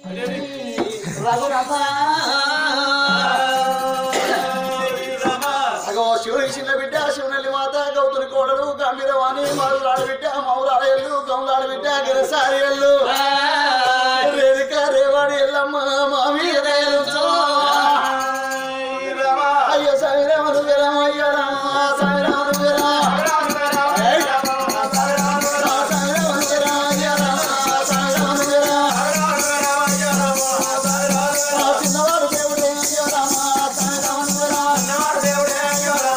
అగో శివుని చిన్న బిడ్డ శివుని మాత గౌతుని కోడలు గంభీరవాణి మరులాడ బిడ్డ మౌరాడ ఎల్లు గౌలాడ బిడ్డ గిరసారి ఎల్లు రేణుక రేవాడి ఎల్లమ్మ మామి అయ్యో సవిరమను విరమ అయ్యో రామ సవిరమను విరమ సవిరమను విరమ అయ్యో రామ సవిరమను విరమ చిన్నవాడు దేవుడే అయ్యో రామ సవిరమను విరమ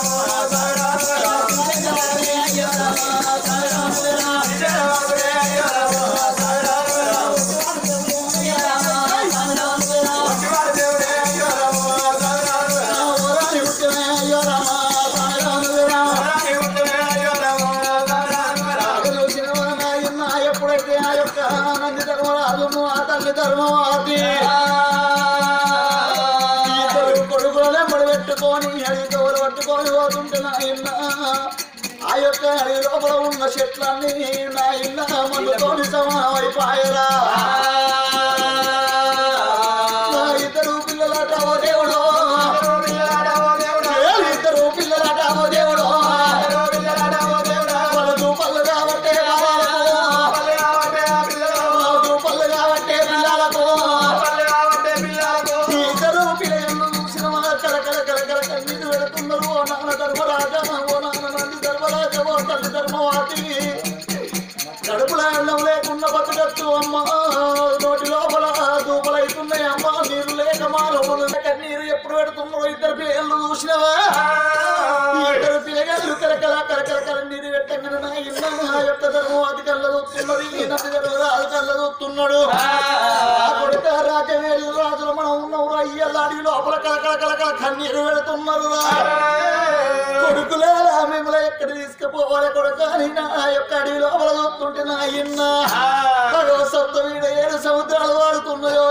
ఎప్పుడైతే ఆ యొక్క నంది ధర్మరాజును ఆ తల్లి ధర్మవాది ఇద్దరు కొడుకులనే ముడిపెట్టుకొని అడిగితో పట్టుకొని పోతుంటే నా ఇన్న ఆ యొక్క అడవి లోపల ఉన్న చెట్లన్నీ నా ఇన్న మందుతోని సమానమైపాయరా నా ఇద్దరు పిల్లలట ఓ దేవుడు ఏ ఇద్దరు పిల్లలట ఓ దేవుడు వాళ్ళకు పళ్ళు కాబట్టే వాళ్ళకు పళ్ళు కాబట్టే పిల్లలకు ఈ ఇద్దరు పిల్లలు చూసిన వాళ్ళ కలకల కలకల కన్నీరు పెడుతున్నారు ఓ నాన్న ధర్మరాజ ఓ నాన్న నంది ధర్మరాజ ఓ తల్లి ధర్మవాతి కడుపుల అన్నం లేకుండా బతుకచ్చు అమ్మ నోటి లోపల దూపలైతున్నాయి అమ్మ నీరు లేక మా లోపల కన్నీరు ఎప్పుడు పెడుతున్నారో ఇద్దరు పిల్లలు చూసినవా ఈ ఇద్దరు పిల్లగాళ్ళు కలకల కలకల కన్నీరు పెట్టంగానే నా ఇన్న నా యొక్క ధర్మవాతి కళ్ళ చూస్తున్నది ఈ నది ధర్మరాజు కళ్ళ చూస్తున్నాడు ఆ కొడుక రాజవేలు రాజులు మనం ఉన్నವರು అయ్యల్ల అడవి లోపల కలకల కలకల కన్నీరు పెడుతున్నారు రా కొడుకులేలా మిమ్మల్ని ఎక్కడ తీసుకుపోవాలి కొడుక అని నా యొక్క అడవి లోపల చూస్తుంటే నా ఇన్న అగో సప్త వీడ ఏడు సముద్రాలు వాడుతున్నాయో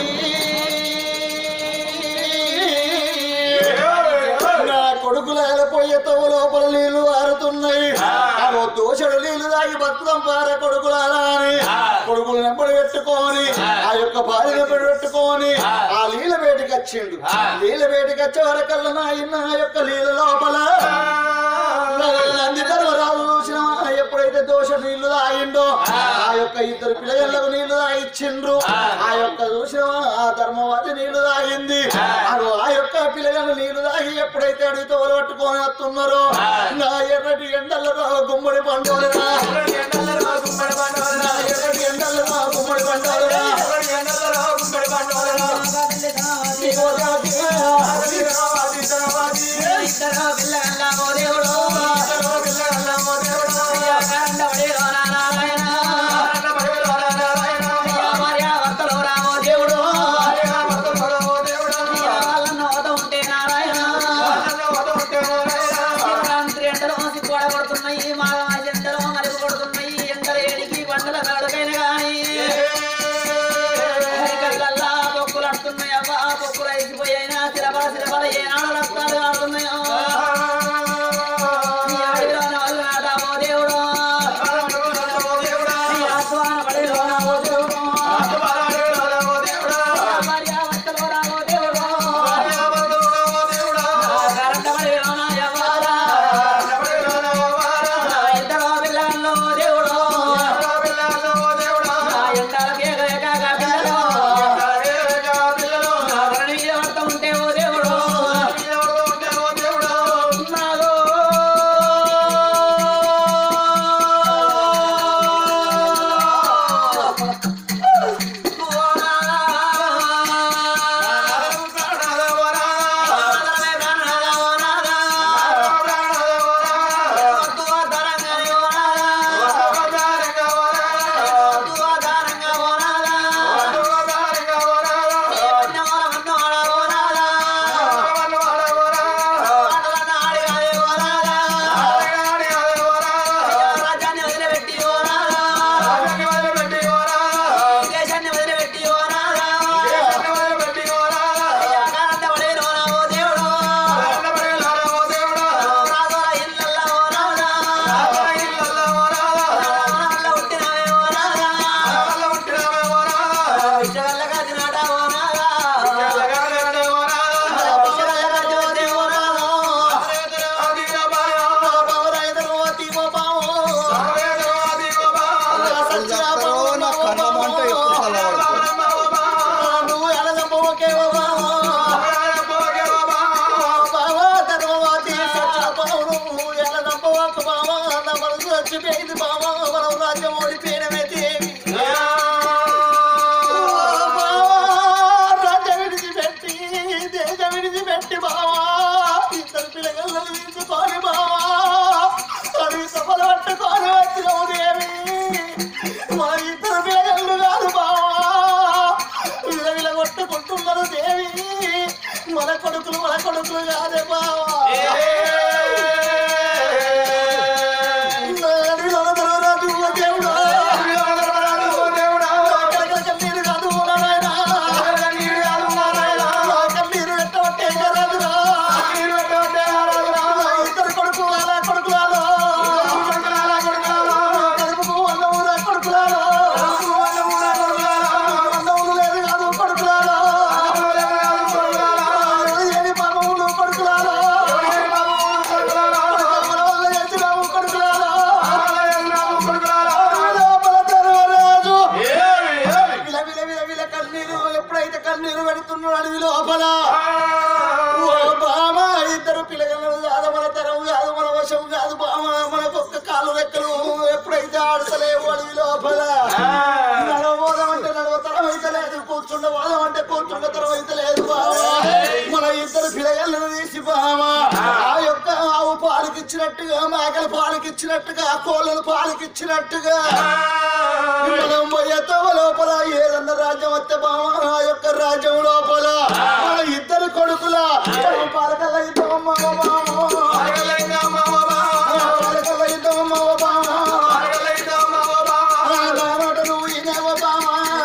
నా కొడుకులేల పోయే తవ్వ లోపల నీళ్లు వారుతున్నాయి అగో దోషడు నీళ్లు తాగి బతుకం పార కొడుకులారా అని కొడుకులు నెంబడి పెట్టుకొని ఆ యొక్క భార్య నెంబడి పెట్టుకొని ఆ నీళ్ళ బయటికి వచ్చిండు నీళ్ళ బయటికి వచ్చే వరకల్లా నా ఇన్న ఆ యొక్క నీళ్ళ లోపల నంది ధర్మరాజు చూసిన ఎప్పుడైతే దోష నీళ్లు తాగిండో ఆ యొక్క ఇద్దరు పిల్లలకు నీళ్లు తాగిచ్చిండ్రు ఆ యొక్క చూసిన ఆ ధర్మవాది నీళ్లు తాగింది అగో ఆ యొక్క పిల్లలను నీళ్లు తాగి ఎప్పుడైతే అడిగితో పట్టుకొని వస్తున్నారో నా ఎర్రటి ఎండల్లో గుమ్మడి పండుగరా నా ఎర్రటి ఎండల్లో గుమ్మడి పండుగరా ఉంటే విడిచిపోయింది బాబా మనం రాజ్యం ఓడిపోయినమే దేవి రాజ్యం విడిచిపెట్టి దేశం విడిచిపెట్టి బావా ఇద్దరు పిల్లగలను తీసుకొని బావా అవి సభలు పట్టుకొని వచ్చినావు దేవి మా ఇద్దరు పిల్లగలు కాదు బావా విల విల కొట్టుకుంటున్నారు దేవి మన కొడుకులు మన కొడుకులు కాదే బావా అడవిలో రాజు దేవుడా కన్నీరు కాదు నాయనా కన్నీరు ఎట్టబట్టే రాదురా ఇద్దరు కొడుకు అలా కొడుకులాలో కడుపుకు అన్నవురా కొడుకులాలో అన్నవులు లేదు కాదు కొడుకులాలో ఏమి పాపములు కొడుకులాలో మన వల్ల చేసినాము కొడుకులాలో లోపల తెరవరాజు విల విల విల విల కన్నీరు ఎప్పుడైతే కన్నీరు పెడుతున్నాడు అడవి లోపల ఓ బామ ఇద్దరు పిల్లగలను కాదు మన తరం కాదు మన వశం కాదు బామ మనకొక్క కాలు రెక్కలు ఎప్పుడైతే ఆడతలేవు అడవి లోపల నడవబోదం అంటే నడవతరం అయితే లేదు కూర్చుండ పోదాం అంటే కూర్చుండ తరం అయితే లేదు బావ మన ఇద్దరు పిల్లగలను తీసి బామ ఆ యొక్క ఆవు పాలకిచ్చినట్టుగా మేకలు పాలకిచ్చినట్టుగా కోళ్ళను పాలకిచ్చినట్టుగా మనం పోయేతవ లోపల ఏదన్న రాజ్యం వస్తే బామ ఆ యొక్క రాజ్యం లోపల మన ఇద్దరు కొడుకుల మనం పాలకల్ల ఇద్దాం మామ బామ పాలకల్ల ఇద్దాం మామ బామ ఆ నా మాట నువ్వు వినేవ బామ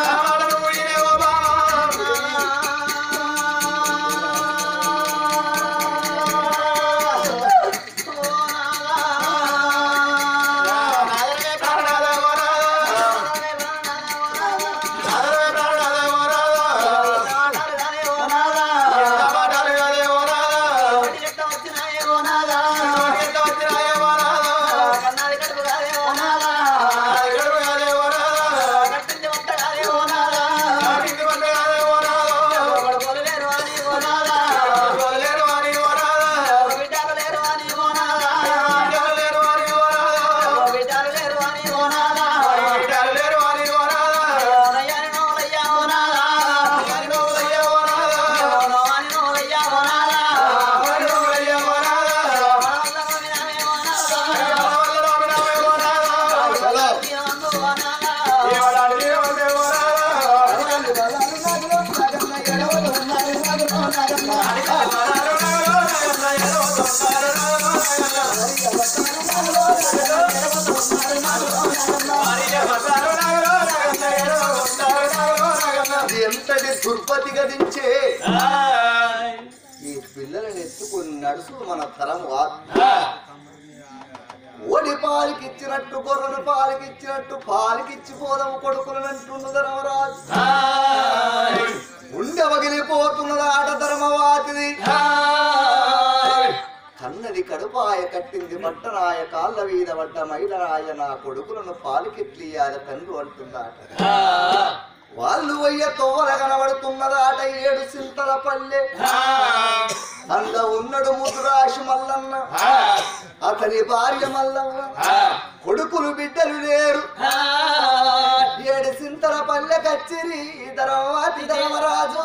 ఇది ఎంతటి దుర్పతి గదించే ఈ పిల్లలను ఎత్తుకుని నడుసు మన తరం వా ఓడి పాలకిచ్చినట్టు గొర్రెను పాలకిచ్చినట్టు పాలకిచ్చిపోదాము కొడుకులను అంటున్న ధర్మరాజు ఉండ వగిలిపోతున్నది ఆట ధర్మవాతిది కన్నది కడుపాయ కట్టింది బట్టరాయ కాళ్ళ వీధ పడ్డ మైలరాయ నా కొడుకులను పాలకెట్లియాల తండ్రి అంటుందాట వాళ్ళు వయ్య తోవల కనబడుతున్నదాట ఏడు సింతల పల్లె అంద ఉన్నడు ముదురాశి మల్లన్న అతని భార్య మల్లన్న కొడుకులు బిడ్డలు లేరు ఏడు సింతల పల్లె కచ్చిరి ధర్మవాతి ధర్మరాజు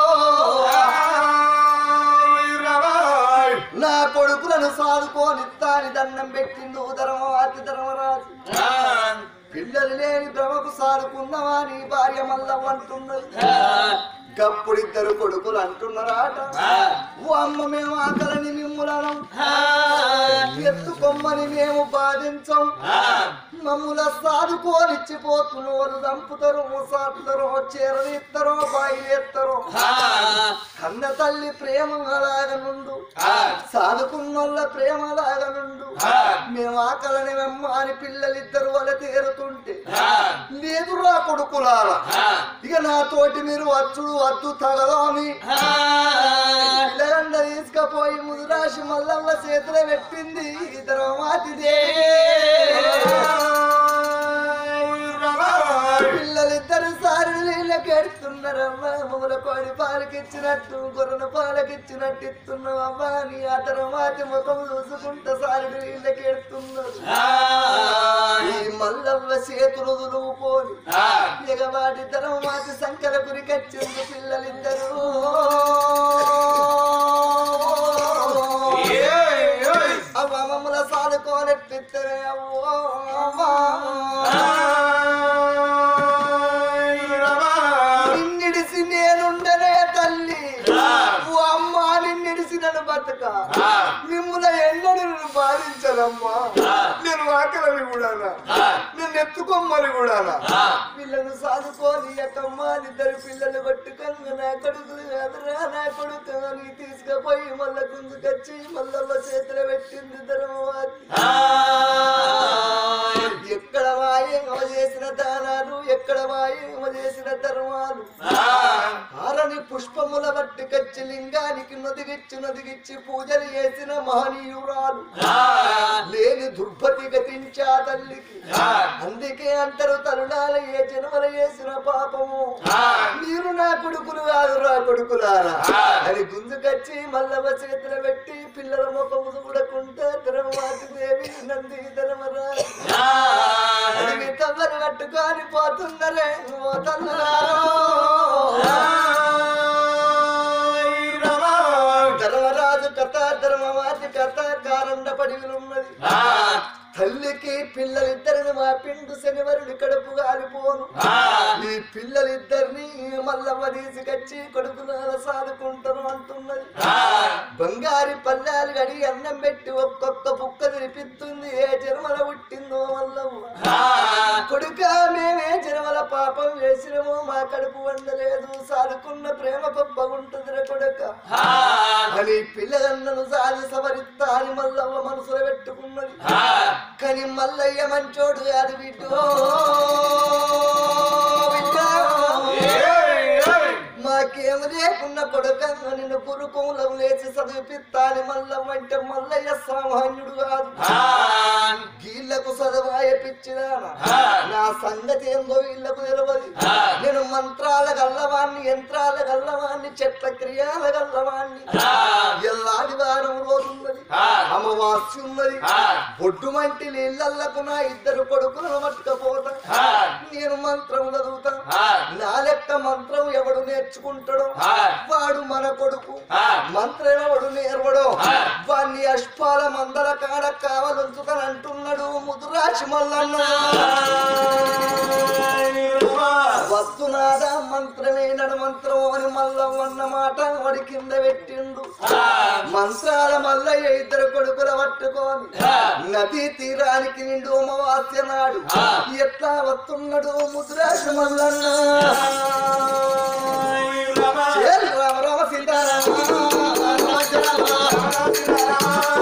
నా కొడుకులను సాదుకోనిత్తాని దండం పెట్టిండు ధర్మవాతి ధర్మరాజు పిల్లలు లేని భ్రమకు సాదుకున్నవా నీ భార్య మల్లవ్వ అంటున్నది గప్పుడిద్దరు కొడుకులు అంటున్నారాట ఓ అమ్మ మేము ఆకలని మిమ్ములను ఎత్తుకొమ్మని మేము బాధించం మమ్ముల సాదుకోనిచ్చిపోతున్న వాళ్ళు చంపుతారు సాపుతారో చీరనిస్తారో బాయిలేస్తారో కన్న తల్లి ప్రేమ అలాగనుండు సాదుకున్నోళ్ళ ప్రేమ అలాగనుండు మేము ఆకలని వెమ్మ అని పిల్లలిద్దరు వాళ్ళ తీరుతుంటే లేదురా కొడుకులారా ఇక నా తోటి మీరు వచ్చుడు వద్దు తగదామి పిల్లగండ తీసుకపోయి ముదురాశి మల్లమ్మ చేతిలో పెట్టింది ఇద్దరు మాతిదే పిల్లలిద్దరు సారి నీళ్ళకి ఎడుతున్నారమ్మా మమ్మల కోడి పాలకిచ్చినట్టు గొర్రెల పాలకిచ్చినట్టు ఇస్తున్నావమ్మా నీ అతను మాటి ముఖం చూసుకుంటా సారి నీళ్ళకి ఎడుతున్నారు ఈ మల్లవ్వ చేతులు దులుపుకొని ఎగవాటి తరం మాటి సంకల గురికొచ్చింది పిల్లలిద్దరు అవ్వ మమ్మల సాదుకోనెట్టిద్దరే అవ్వో అవ్వా. నిన్నిడిసి నేనుండనే తల్లి ఓ అమ్మా నిన్నిడిసి నన్ను బతక మిమ్ముల ఎన్నడూ నేను బాధించనమ్మా నేను ఆకలని కూడా నేను ఎత్తుకోమ్మని కూడా పిల్లలు సాదుకోని అక్కమ్మ ఇద్దరు పిల్లలు పట్టుకొని నా కొడుకు కాదురా నా కొడుకు అని తీసుకుపోయి మళ్ళా గుంజుకొచ్చి మళ్ళా చేతిలో పెట్టింది ధర్మవాది ఎక్కడ వాయేమ చేసిన దానాలు ఎక్కడ వాయేమ చేసిన ధర్మాలు ఆరని పుష్పముల బట్టి కచ్చి లింగానికి నదిగిచ్చి నదిగిచ్చి పూజలు చేసిన మహనీయురాలు లేని దుర్పతి గతించా తల్లికి అందుకే అంటారు తరుణాల ఏ జన్మల చేసిన పాపము మీరు నా కొడుకులు కాదు నా కొడుకులారా అని గుంజుకొచ్చి మల్లవ చేతులు పెట్టి పిల్లల ముఖము చూడకుండా ధర్మవాతి దేవి నంది ధర్మరాజు అది తవ్వరు కట్టుకొని పోతున్నరే ఓ తల్లులారో. ధర్మరాజు కథ ధర్మవాది కథ కారండ పడిగిలున్నది తల్లికి పిల్లలిద్దరిని మా పిండు శనివరుడి కడుపు గాలిపోను ఈ పిల్లలిద్దరిని మల్లవ్వ తీసుకొచ్చి కొడుకునాల సాదుకుంటాను అంటున్నది బంగారి పల్లాలు గడి అన్నం పెట్టి ఒక్కొక్క బుక్క తినిపిస్తుంది ఏ జన్మల పుట్టిందో మల్లవ్వ కొడుక మేమే జన్మల పాపం చేసినమో మా కడుపు వండలేదు సాదుకున్న ప్రేమ గొప్పగుంటుందిరా కొడుక అని పిల్లగన్నను సాది సవరిస్తా అని మల్లవ్వ మనసులో పెట్టుకున్నది కానీ మల్లయ్య మంచోడు కాదు బిడ్డో బిడ్డా. మాకేం లేకున్న కొడుక నిన్ను కురుకోలం లేచి చదివిపిస్తాని మల్లవ్వ అంటే మల్లయ్య సామాన్యుడు కాదు వీళ్ళకు చదవాయ పిచ్చిదానా నా సంగతి ఏందో వీళ్ళకు తెలియదు నేను మంత్రాల గల్లవాణ్ణి యంత్రాల గల్లవాణ్ణి చెట్ల క్రియాల గల్లవాణ్ణి ఎల్లాది వారం రోజున్నది అమావాస్య ఉన్నది బొడ్డు మంటి నీళ్ళకు నా ఇద్దరు కొడుకులను పట్టుకపోతా నేను మంత్రం చదువుతా నా లెక్క మంత్రం ఎవడు నేర్చుకుంటాడో వాడు మన కొడుకు మంత్రం ఎవడు నేర్వడో వాణ్ణి అష్పాల మందల కాడ కావాలంచుతాను అంటున్నాడు ముదురాశి మల్లన్న వస్తునాదా మంత్రమే నడు మంత్రం అని మల్లవన్న మాట వాడి కింద పెట్టిండు మంత్రాల మల్లయ్య ఇద్దరు కొడుకుల పట్టుకొని నదీ తీరానికి నిండు అమావాస్య నాడు ఎట్లా వస్తున్నాడు ముద్రాశ మల్లన్న చేరు రామ రామ సీతారామ రామ రామ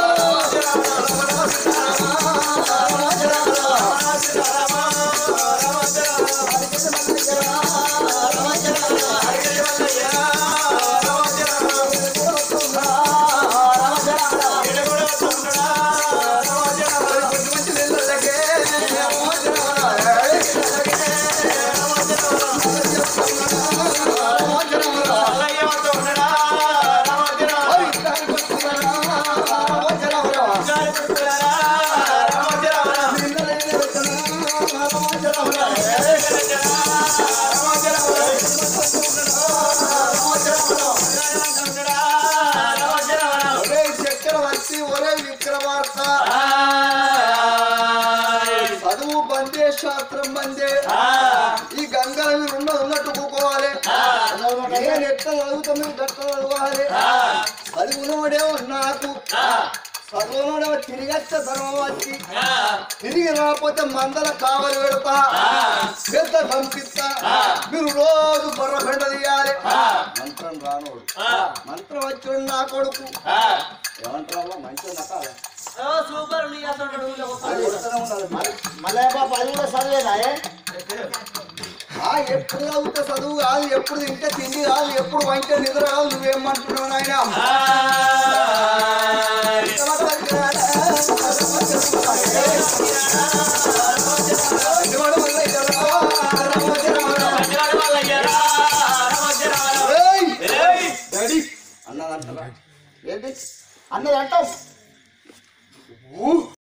ఒరే చక్రవర్తి ఒరే విక్రమార్క చదువు బందే శాస్త్రం బందే ఈ గంగల మీరు ఉన్నది ఉన్నట్టు కూకోవాలి నేను ఎట్లా చదువుతా మీరు గట్ల చదవాలి చదువునోడేమో నాకు చదువునోడేమో తిరిగచ్చ ధర్మం వచ్చి తిరిగి రాకపోతే మందల కావలి పెడతా పెద్ద పంపిస్తా మీరు రోజు బర్ర పెండ తీయాలి మంత్రం రానోడు మంత్రం వచ్చాడు నా కొడుకు ఏమంటారా మంచిగా నటాలి సూపర్ నీ అసలు అది వస్తూనే ఉండాలి. మల్లయ్య బాబు అది కూడా చదివేనా ఏ? ఆ ఎప్పుడు చదువుతా చదువు కాదు ఎప్పుడు తింటే తిండి కాదు ఎప్పుడు వంటే నిద్ర కాదు నువ్వేమంటున్నావు నాయన ఎందుకంటే మళ్ళీ ఇక్కడ ఏంటి అన్నది అంటాం